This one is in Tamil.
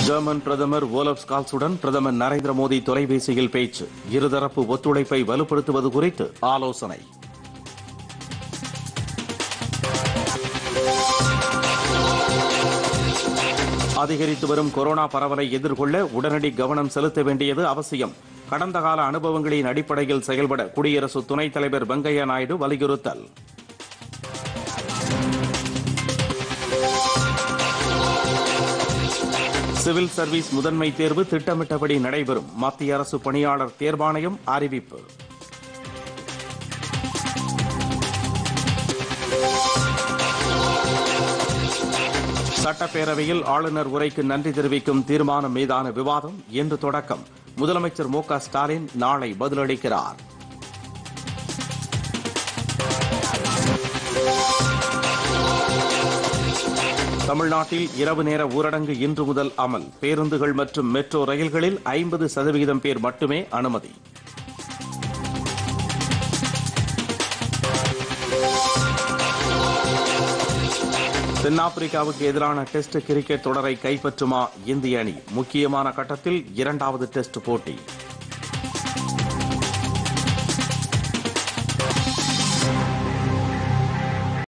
ஜெர்மன் பிரதமர் ஓலப் ஸ்கால்ஸுடன் பிரதமர் நரேந்திர மோடி தொலைபேசியில் பேச்சு இருதரப்பு ஒத்துழைப்பை வலுப்படுத்துவது குறித்து ஆலோசனை அதிகரித்து வரும் கொரோனா பரவலை எதிர்கொள்ள உடனடி கவனம் செலுத்த வேண்டியது அவசியம் கடந்த கால அனுபவங்களின் அடிப்படையில் செயல்பட குடியரசு துணைத் தலைவர் வெங்கையா நாயுடு வலியுறுத்தல் சிவில் சர்வீஸ் முதன்மை தேர்வு திட்டமிட்டபடி நடைபெறும் மத்திய அரசு பணியாளர் தேர்வாணையம் அறிவிப்பு சட்டப்பேரவையில் ஆளுநர் உரைக்கு நன்றி தெரிவிக்கும் தீர்மானம் மீதான விவாதம் இன்று தொடக்கம் முதலமைச்சர் மு க ஸ்டாலின் நாளை பதிலளிக்கிறார் தமிழ்நாட்டில் இரவு நேர ஊரடங்கு இன்று முதல் அமல் பேருந்துகள் மற்றும் மெட்ரோ ரயில்களில் ஐம்பது சதவிகிதம் பேர் மட்டுமே அனுமதி தென்னாப்பிரிக்காவுக்கு எதிரான டெஸ்ட் கிரிக்கெட் தொடரை கைப்பற்றுமா இந்திய அணி முக்கியமான கட்டத்தில் இரண்டாவது டெஸ்ட் போட்டி